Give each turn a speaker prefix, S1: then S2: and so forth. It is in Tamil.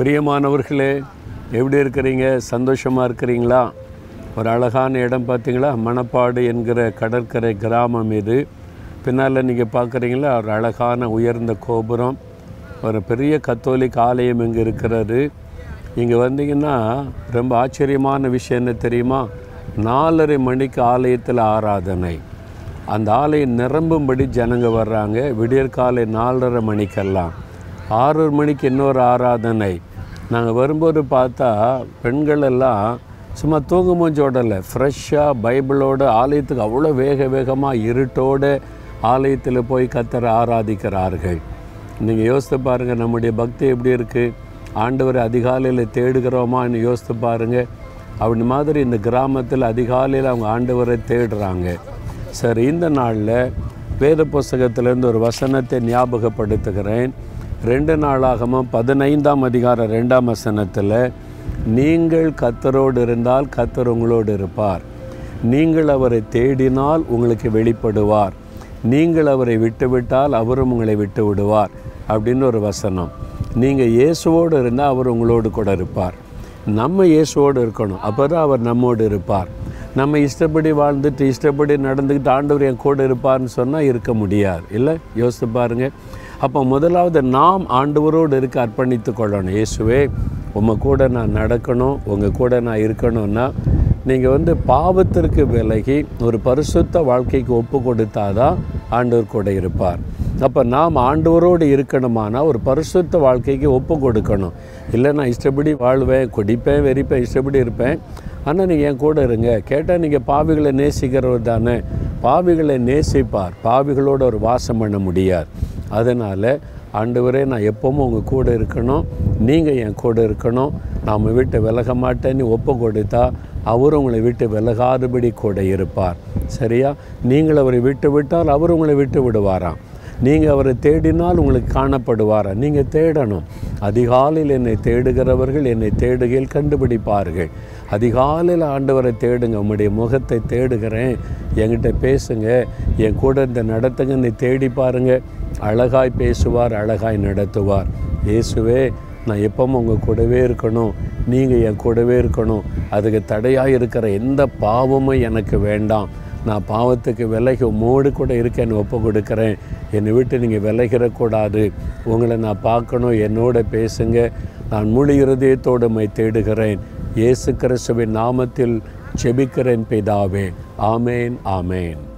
S1: பிரியமானவர்களே எப்படி இருக்கிறீங்க சந்தோஷமாக இருக்கிறீங்களா ஒரு அழகான இடம் பார்த்தீங்களா மணப்பாடு என்கிற கடற்கரை கிராமம் இது பின்னால் நீங்கள் பார்க்குறீங்களா ஒரு அழகான உயர்ந்த கோபுரம் ஒரு பெரிய கத்தோலிக் ஆலயம் இங்கே இருக்கிறது இங்கே வந்தீங்கன்னா ரொம்ப ஆச்சரியமான விஷயம் என்ன தெரியுமா நாலரை மணிக்கு ஆலயத்தில் ஆராதனை அந்த ஆலயம் நிரம்பும்படி ஜனங்க வர்றாங்க விடியற்காலை நாலரை மணிக்கெல்லாம் ஆறு மணிக்கு இன்னொரு ஆராதனை நாங்கள் வரும்போது பார்த்தா பெண்கள் எல்லாம் சும்மா தூங்கு மூஞ்சோடல ஃப்ரெஷ்ஷாக பைபிளோட ஆலயத்துக்கு அவ்வளோ வேக வேகமாக இருட்டோட ஆலயத்தில் போய் கத்தரை ஆராதிக்கிறார்கள் நீங்கள் யோசித்து பாருங்கள் நம்முடைய பக்தி எப்படி இருக்குது ஆண்டவரை அதிகாலையில் தேடுகிறோமான்னு யோசித்து பாருங்கள் அப்படி மாதிரி இந்த கிராமத்தில் அதிகாலையில் அவங்க ஆண்டவரை தேடுறாங்க சரி இந்த நாளில் வேத புஸ்தகத்திலேருந்து ஒரு வசனத்தை ஞாபகப்படுத்துகிறேன் ரெண்டு நாளாகமும் பதினைந்தாம் அதிகாரம் ரெண்டாம் வசனத்தில் நீங்கள் கத்தரோடு இருந்தால் கத்தர் உங்களோடு இருப்பார் நீங்கள் அவரை தேடினால் உங்களுக்கு வெளிப்படுவார் நீங்கள் அவரை விட்டுவிட்டால் அவரும் உங்களை விட்டு விடுவார் அப்படின்னு ஒரு வசனம் நீங்கள் இயேசுவோடு இருந்தால் அவர் உங்களோடு கூட இருப்பார் நம்ம இயேசுவோடு இருக்கணும் அப்போ தான் அவர் நம்மோடு இருப்பார் நம்ம இஷ்டப்படி வாழ்ந்துட்டு இஷ்டப்படி நடந்துக்கிட்டு ஆண்டவர் என் கூட இருப்பார்னு சொன்னால் இருக்க முடியாது இல்லை யோசித்து பாருங்கள் அப்போ முதலாவது நாம் ஆண்டவரோடு இருக்க அர்ப்பணித்து கொள்ளணும் இயேசுவே உங்கள் கூட நான் நடக்கணும் உங்கள் கூட நான் இருக்கணும்னா நீங்கள் வந்து பாவத்திற்கு விலகி ஒரு பரிசுத்த வாழ்க்கைக்கு ஒப்பு கொடுத்தாதான் ஆண்டவர் கூட இருப்பார் அப்போ நாம் ஆண்டவரோடு இருக்கணுமானா ஒரு பரிசுத்த வாழ்க்கைக்கு ஒப்பு கொடுக்கணும் இல்லை நான் இஷ்டப்படி வாழ்வேன் குடிப்பேன் வெறிப்பேன் இஷ்டப்படி இருப்பேன் ஆனால் நீங்கள் என் கூட இருங்க கேட்டால் நீங்கள் பாவிகளை நேசிக்கிறவர் தானே பாவிகளை நேசிப்பார் பாவிகளோட ஒரு வாசம் பண்ண முடியாது அதனால் ஆண்டவரே நான் எப்பவும் உங்கள் கூட இருக்கணும் நீங்கள் என் கூட இருக்கணும் நாம் விட்டு விலக மாட்டேன்னு ஒப்பு கொடுத்தா அவர் உங்களை விட்டு விலகாதபடி கூட இருப்பார் சரியா நீங்கள் அவரை விட்டு விட்டால் அவர் உங்களை விட்டு விடுவாராம் நீங்கள் அவரை தேடினால் உங்களுக்கு காணப்படுவாரா நீங்கள் தேடணும் அதிகாலையில் என்னை தேடுகிறவர்கள் என்னை தேடுகையில் கண்டுபிடிப்பார்கள் அதிகாலையில் ஆண்டவரை தேடுங்க உம்முடைய முகத்தை தேடுகிறேன் என்கிட்ட பேசுங்க என் கூட இந்த நடத்துங்க நீ தேடி பாருங்க அழகாய் பேசுவார் அழகாய் நடத்துவார் இயேசுவே நான் எப்பவும் உங்கள் கூடவே இருக்கணும் நீங்கள் என் கூடவே இருக்கணும் அதுக்கு தடையாக இருக்கிற எந்த பாவமும் எனக்கு வேண்டாம் நான் பாவத்துக்கு விலகி உம்மோடு கூட இருக்கேன்னு ஒப்பு கொடுக்குறேன் என்னை விட்டு நீங்கள் விலகிடக்கூடாது உங்களை நான் பார்க்கணும் என்னோட பேசுங்க நான் முழு இருதயத்தோடு மை தேடுகிறேன் இயேசு கிறிஸ்துவின் நாமத்தில் செபிக்கிறேன் பிதாவே ஆமேன் ஆமேன்